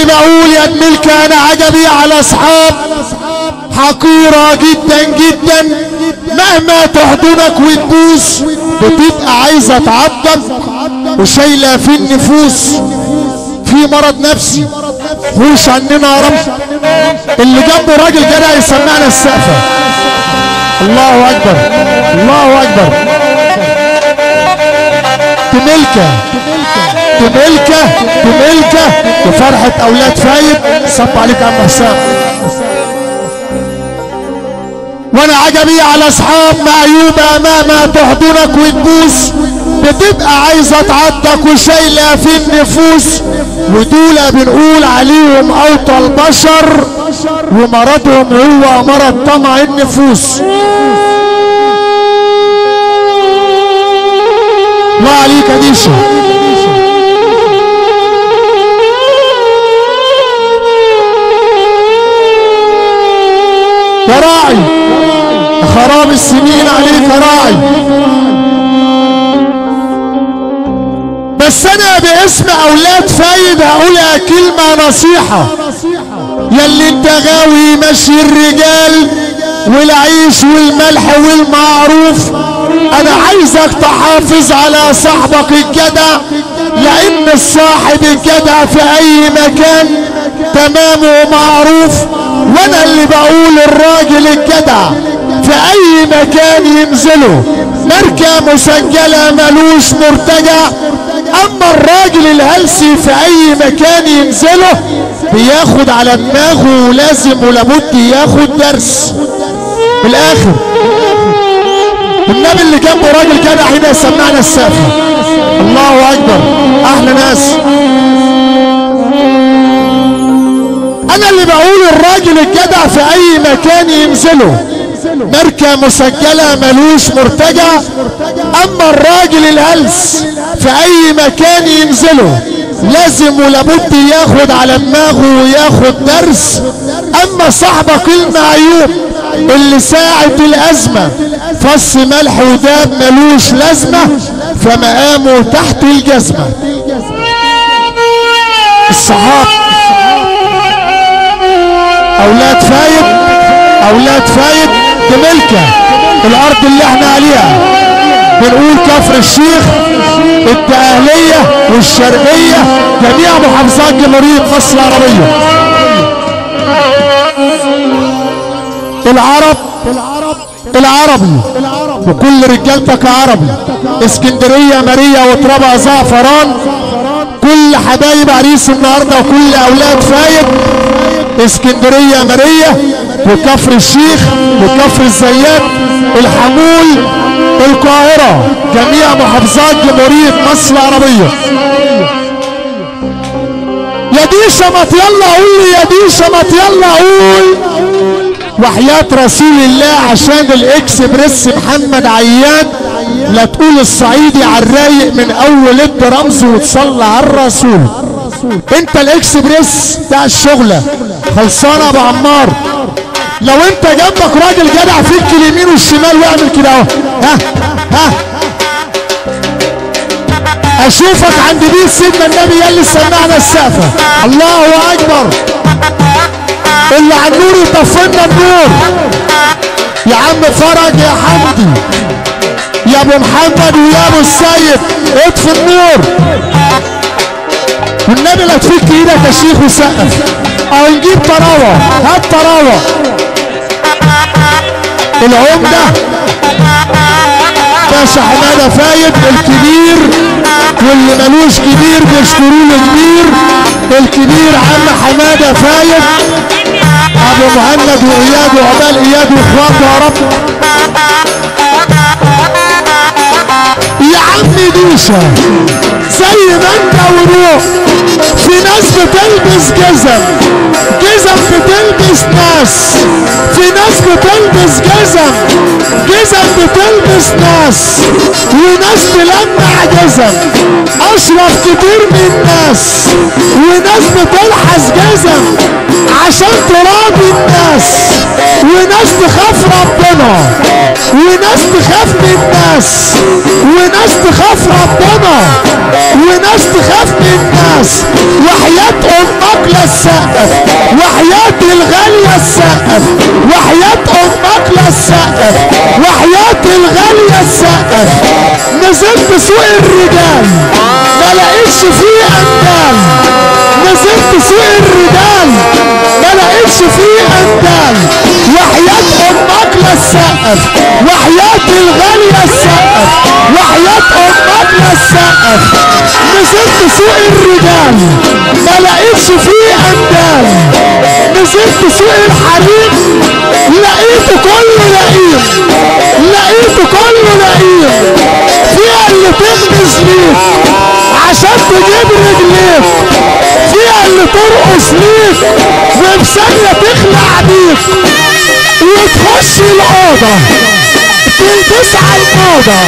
بقول يا ملك انا عجبي على اصحاب حقيرة جدا جدا مهما تحضنك وتبوس بتبقى عايزة تعضل وشايلة في النفوس في مرض نفسي خوش عننا يا رب اللي جنبه راجل جدع يسمعنا السقفة الله اكبر الله اكبر تملكة تملكة تملكة بفرحة اولاد فايد صب عليك يا عم حسام وانا عجبي على اصحاب معيوبة مهما تحضنك وتبوس بتبقى عايزة تعضك وشايلة في النفوس ودول بنقول عليهم اوطى البشر ومرضهم هو مرض طمع النفوس الله عليك يا ديشة يا راعي خراب السنين عليك يا راعي بس انا باسم اولاد فايد هقولها كلمة نصيحة ياللي انت غاوي مشي الرجال والعيش والملح والمعروف انا عايزك تحافظ على صاحبك الجدع لان الصاحب الجدع في اي مكان تمام ومعروف وانا اللي بقول الراجل الجدع في اي مكان ينزله ماركة مسجلة ملوش مرتجع اما الراجل الهلسي في اي مكان ينزله بياخد على دماغه ولازم ولابد ياخد درس في الاخر النبي اللي جنبه راجل كده هنا سمعنا السقفة الله اكبر احلى ناس انا اللي بقول الراجل الجدع في اي مكان ينزله ماركة مسجلة ملوش مرتجع اما الراجل الهلس في اي مكان ينزله لازم ولابد ياخد على دماغه وياخد درس اما صاحبك المعيوب اللي ساعة الازمة فص ملح وداب ملوش لازمة فمقامه تحت الجزمة الصحاب اولاد فايد اولاد فايد بملكة الارض اللي احنا عليها بنقول كفر الشيخ الدقهلية والشرقية جميع محافظات جمهورية مصر العربية العرب العربي وكل رجالتك عربي اسكندرية ماريا وترابة زعفران كل حبايب عريس النهاردة وكل اولاد فايد اسكندرية ماريا وكفر الشيخ وكفر الزيات الحمول القاهرة جميع محافظات جمهورية مصر العربية يا ديشة ما يلا قول لي يا ديشة ما يلا قول وحياة رسول الله عشان الاكسبريس محمد عياد لا تقول الصعيدي على الرايق من اول الدرمز وتصلى على الرسول انت الاكسبريس بتاع الشغلة خلصانة يا ابو عمار لو انت جنبك راجل جدع فيك اليمين والشمال واعمل كده اهو ها ها اشوفك عند بيت سيدنا النبي يلي سمعنا السقفة الله اكبر اللي على النور يطفلنا النور يا عم فرج يا حمدي يا ابو محمد ويا ابو السيد اطفي النور والنبي لا تفك ايدك يا شيخ وسقف او نجيب طراوه هات طراوه العمده باشا حماده فايد الكبير واللي ملوش كبير بيشكروا له كبير الكبير عم حماده فايد ابو مهند واياد وعبال اياد واخواته يا رب يا عم دوشة زي ما انت وروح في ناس بتلبس جزم جزم بتلبس ناس في ناس بتلبس جزم جزم بتلبس ناس وناس تلمع جزم اشرف كتير من الناس وناس بتلحس جزم عشان تراضي الناس وناس تخاف ربنا وناس تخاف من الناس وناس تخاف ربنا وناس تخاف من الناس وحياة امك لا السقف وحياة الغالية السقف وحياة امك لا السقف وحياة الغالية السقف نزلت سوق الرجال ما لقيتش فيه اندال نزلت سوق الرجال ما لقيتش فيه اندال وحياة امك لا السقف وحياة الغالية السقف وحياة امك لا السقف نزلت سوق الرجال ما لقيتش فيه اندال نزلت سوق الحريم لقيته كله لئيم لقيته كله لئيم فيها اللي تغمز ليك عشان تجيب رجليك فيها اللي ترقص ليك وبثانية تخلع بيك وتخش الأوضة تلبس على الموضة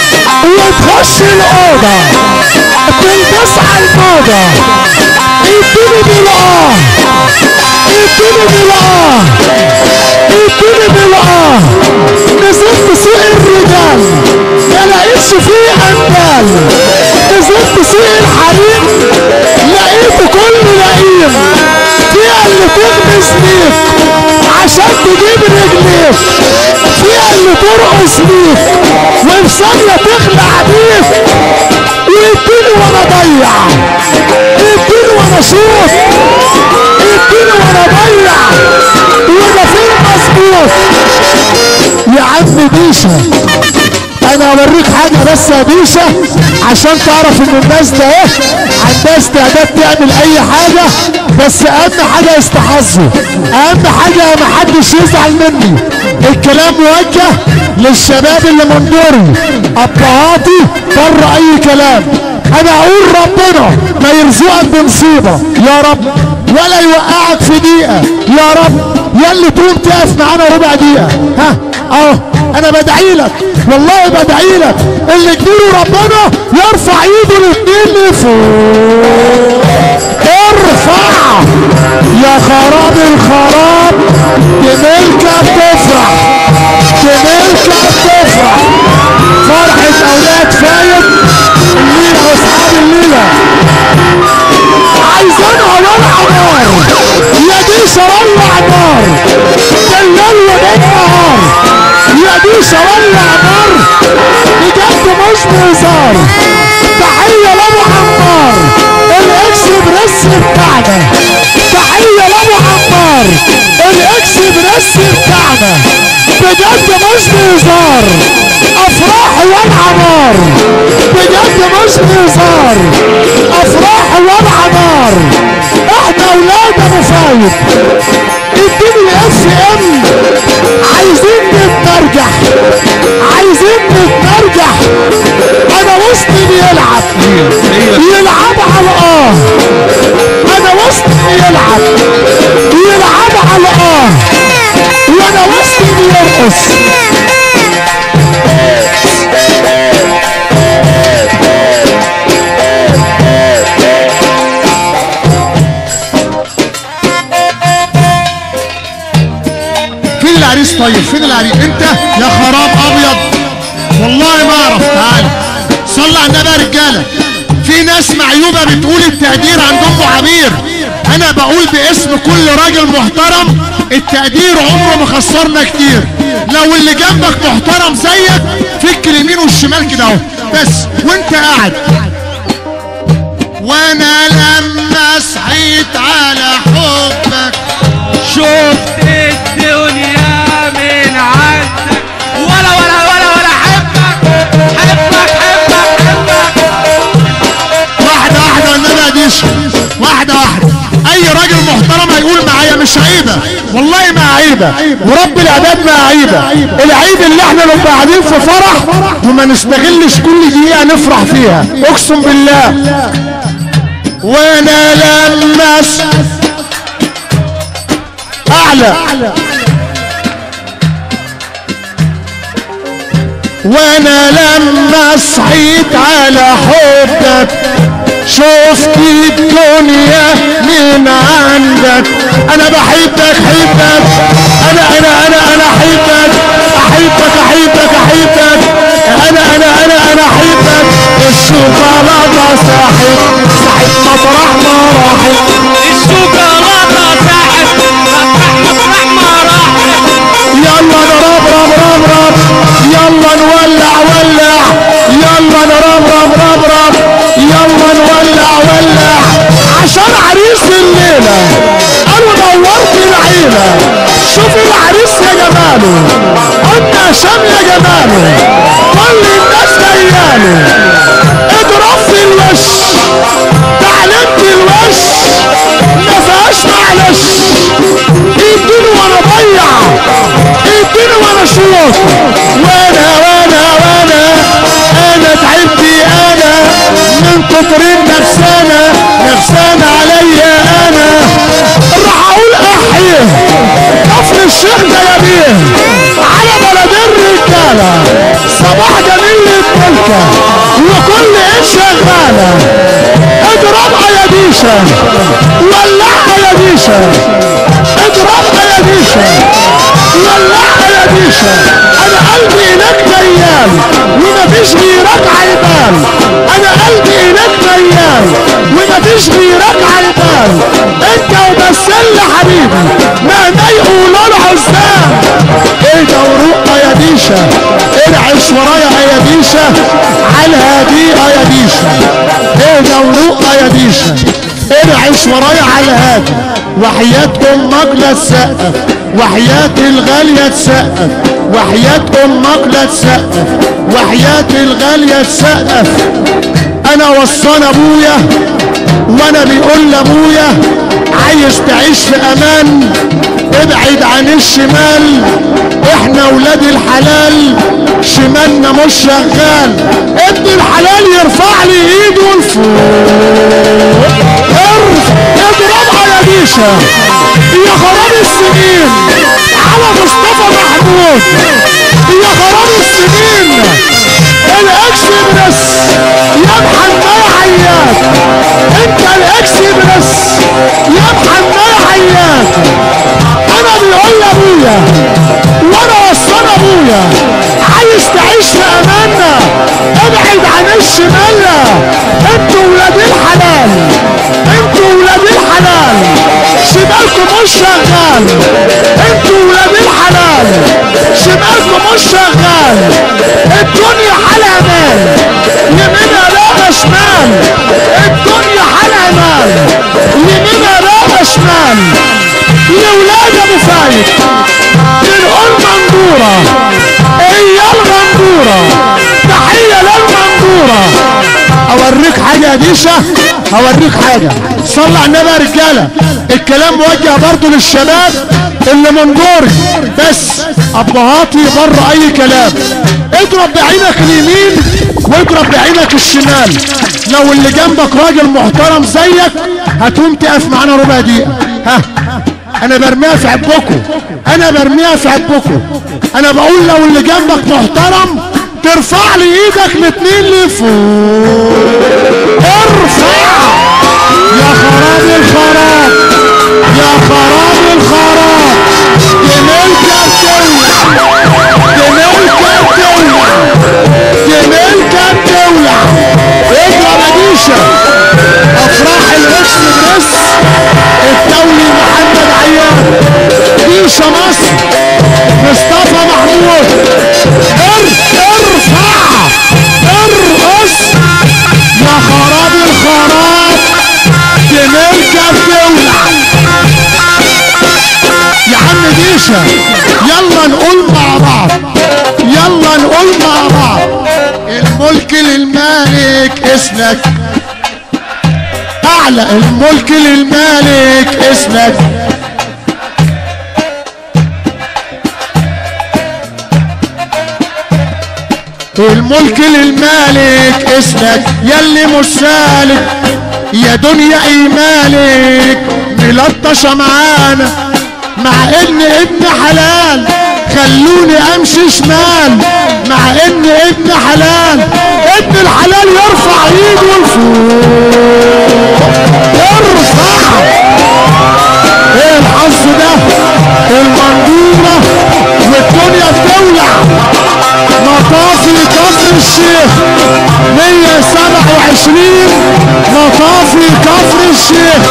وتخش الأوضة تلبس على الموضة اديني بالآه اديني بالآه اديني بالآه نزلت سوق الرجال ما لقيتش فيه أندال نزلت سوق الحريم لقيته كله لئيم فيها اللي تغمز ليك عشان تجيب رجليك فيها اللي ترقص ليك وفي ثانية تخلع بيك ويديني وانا ضيع يديني وانا شوط يديني وانا ضيع وده فين مظبوط يا عم بيشا انا اوريك حاجة بس يا بيشا عشان تعرف ان الناس ده ايه عندها استعداد تعمل اي حاجة بس اهم حاجة يستحظوا اهم حاجة ما حدش يزعل مني الكلام موجه للشباب اللي من دوري ابهاتي بره اي كلام انا اقول ربنا ما يرزقك بمصيبة يا رب ولا يوقعك في دقيقة يا رب يا اللي تقوم تقف معانا ربع دقيقة ها اهو انا بدعي لك والله بدعي لك اللي كبيره ربنا يرفع ايده الاثنين لفوق ارفع يا خراب الخراب تملكة بتفرح تملكة بتفرح فرحة اولاد فايد الليلة واصحاب الليلة عايزينها ولع نار يا دي شولع نار بالليل وبالنهار يا دي شولع نار بجد مش بهزار تحية لابو عمار الاكسبريس بتاعنا تحية لابو عمار الاكسبريس بتاعنا بجد مش بهزار افراح والعمار بجد مش بهزار افراح والعمار احنا اولاد ابو فايد اديني الاف ام عايزين نتنرجح عايزين نتنرجح انا وسطي بيلعب يلعب على اه انا وسطي بيلعب يلعب على اه وانا وسطي بيرقص فين العريس طيب فين العريس انت يا خراب ابيض والله ما اعرف تعال صلى على النبي يا رجاله في ناس معيوبه بتقول التقدير عند ام عبير انا بقول باسم كل راجل محترم التقدير عمره ما خسرنا كتير لو اللي جنبك محترم زيك فك اليمين والشمال كده اهو بس وانت قاعد وانا لما صحيت على حبك شفت الدنيا من عندك ولا ولا ولا ولا حبك حبك حبك حبك واحدة واحدة والنبي يا ديش واحدة واحدة أي راجل محترم هيقول معايا مش عيبة والله ما عيبة ورب العباد ما عيبة العيب اللي احنا نبقى قاعدين في فرح وما نستغلش كل دقيقة نفرح فيها أقسم بالله وانا لما س- اعلى وانا لما صحيت على حبك شفت الدنيا من عندك انا بحبك حبك انا انا انا انا احبك احبك احبك احبك انا انا انا انا احبك الشوكولاته صاحب صاحب مطرح ما راحت الشوكولاتة ساحت مطرح ما راحت يلا نراب راب راب راب يلا نولع ولع يلا نراب راب راب راب يلا نولع ولع عشان عريس الليلة انا نورت العيلة شوف العريس يا جماله قلنا شام يا جماله كل الناس جاياله اضرب في الوش تعلمت الوش ما فيهاش معلش اديني وانا ضيع اديني وانا شوط وانا وانا وانا انا تعبت انا من كتر نفسانا نفسانا عليا انا راح اقول احيه كفر الشيخ ده يا بيه على بلد الرجاله صباح جميل للملكه وكل ايه شغاله اضربها يا ديشه ولعها يا ديشه اضربها يا ديشه ولعها يا ديشه انا قلبي اليك ميال ومفيش غيرك عالبال انا قلبي اليك ميال ومفيش غيرك عالبال انت وبس اللي حبيبي مهما يقولوا العزام ايه ده ورقه يا ديشه ارعش ورايا يا ديشه على الهادية يا ديشه ايه ده ورقه يا ديشه ارعش ورايا على الهادي وحياة امك لا تسقف وحياة الغالية تسقف وحياة امك لا تسقف وحياة الغالية تسقف انا وصان ابويا وانا بيقول لابويا عايز تعيش في امان ابعد عن الشمال احنا ولاد الحلال شمالنا مش شغال ابن الحلال يرفع لي ايده لفوق ارف اضربها يا بيشا يا خراب السنين على مصطفى محمود يا خراب السنين الاكسبرس يا محمد عياد انت الاكسبرس يا محمد عياد انا بيقول لابويا وانا وصل ابويا عايز تعيش في اماننا ابعد عن الشمالة انتوا ولاد الحلال انتوا ولاد الحلال شمالكم مش شغال انتوا ولاد الحلال شمالكم مش شغال الدنيا حالها مال يمينها لا شمال الدنيا حالها مال يمينها لا شمال لولاد ابو فايد بنقول مندورة هي المندورة تحية للمندورة اوريك حاجة يا ديشة اوريك حاجة صلى على النبي يا رجالة الكلام موجه برضو للشباب اللي من دوري بس ابهاتي بره اي كلام اضرب بعينك اليمين واضرب بعينك الشمال لو اللي جنبك راجل محترم زيك هتقوم تقف معانا ربع دقيقة ها انا برميها في عبكم انا برميها في عبكم انا بقول لو اللي جنبك محترم ترفع لي ايدك الاتنين لفوق ارفع يا خراب الخراب يا خراب الخراب جميلك بتولع جميلك بتولع جميلك بتولع اضرب يا ديشة افراح الاكسبريس الدولي محمد عيان ديشة مصر مصطفى محمود ار ارفع ارقص يا خراب الخراب جميلك بتولع يا عم ديشة يلا نقول مع بعض يلا نقول مع بعض الملك للمالك اسمك اعلى الملك للمالك اسمك الملك للمالك اسمك يلي مش سالك يا دنيا ايمانك ملطشة معانا مع ان ابن حلال خلوني امشي شمال مع ان ابن حلال ابن الحلال يرفع ايده لفوق يرفع ايه الحظ ده المنظورة والدنيا بتولع مطافي كفر الشيخ 127 مطافي كفر الشيخ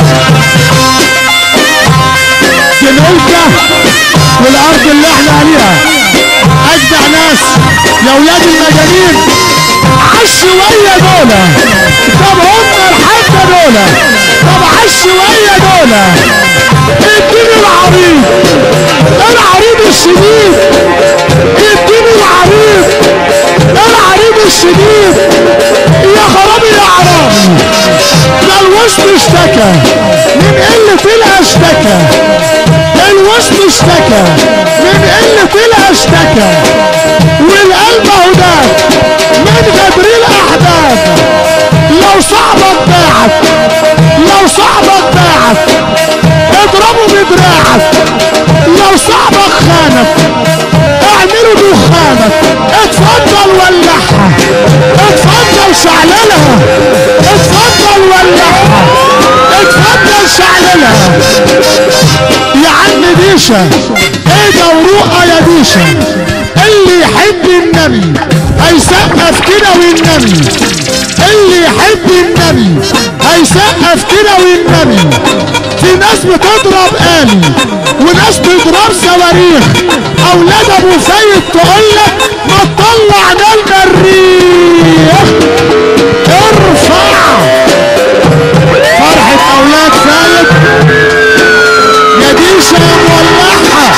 جميلكة والارض اللي احنا عليها اجدع ناس يا ولاد المجانين عالشوية دولة طب هم الحبة دولة طب عالشوية دولة اديني العريض العريض الشديد اديني العريض العريض الشديد يا خرابي يا عرابي ده الوسط اشتكى من قلة الها اشتكى الوسط اشتكى من قلة الها اشتكى والقلب اهو ده من غدر الاحباب لو صاحبك باعك لو صاحبك باعك اضربه بدراعك لو صاحبك خانك اعمله دخانك اتفضل ولعها اتفضل شعللها اتفضل ولعها اتفضل شعللها يا عم ديشة ايه ده وروقة يا ديشة اللي يحب النبي هيسقف كده والنبي اللي يحب النبي هيسقف كده والنبي في ناس بتضرب آلي وناس بتضرب صواريخ اولاد ابو سيد تقولك ما تطلع نار الريح ارفع فرحة اولاد سيد يا ديشة يا مولعها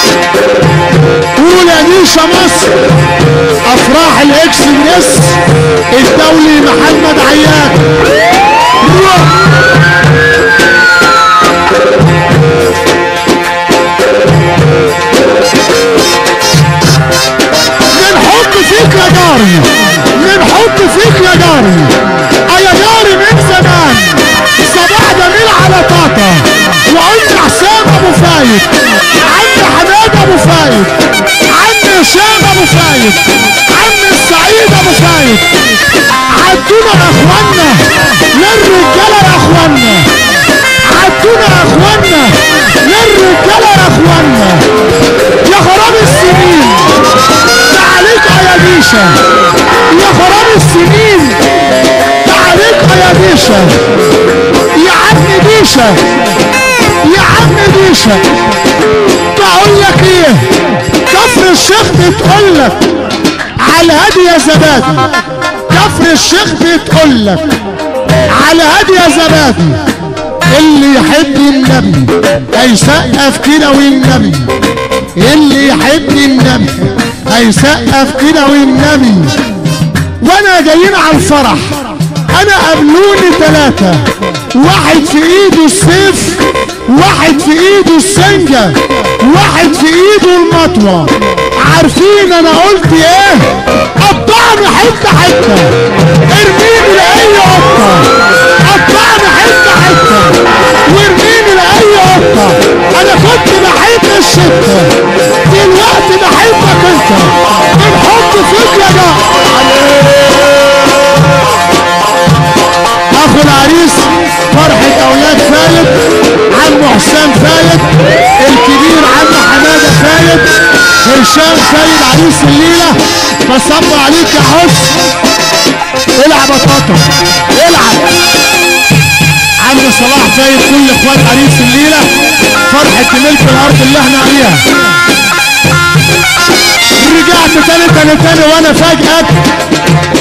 قول يا ديشة مصر افراح الاكسبريس الدولي محمد عياد روح من حب فيك يا جاري من حب فيك يا جاري يا جاري من زمان صباح جميل على طاطا وقلنا حسام ابو فايد عم حماد ابو فايد عم هشام ابو فايد عم السعيد ابو فايد عدونا يا اخوانا للرجاله يا اخوانا عدونا يا اخوانا للرجاله يا اخوانا يا خراب السنين تعاليك يا ديشة يا خراب السنين تعاليك يا ديشة يا عم ديشة يا عم ديشة بقول لك ايه كفر الشيخ بتقول لك على هادي يا زبادي كفر الشيخ بتقول لك على هادي يا زبادي اللي يحب النبي هيسقف كده والنبي اللي يحب النبي هيسقف كده والنبي وانا جايين على الفرح انا قابلوني ثلاثة واحد في ايده السيف واحد في ايده السنجة واحد في ايده المطوة عارفين انا قلت ايه قطعني حتة حتة ارميني لأي قطة قطعني حتة حتة وارميني لأي قطة انا كنت بحب الشتة دلوقتي بحبك انت بنحط فيك يا جماعة اخو العريس فرحة اولاد فايد عمو حسام فايد الكبير عم حمادة فايد هشام فايد عريس الليلة بصب عليك يا حس العب يا طاطا العب عم صلاح فايد كل اخوات عريس الليلة فرحة ملك الارض اللي احنا عليها رجعت تاني تاني تاني وانا فاجئك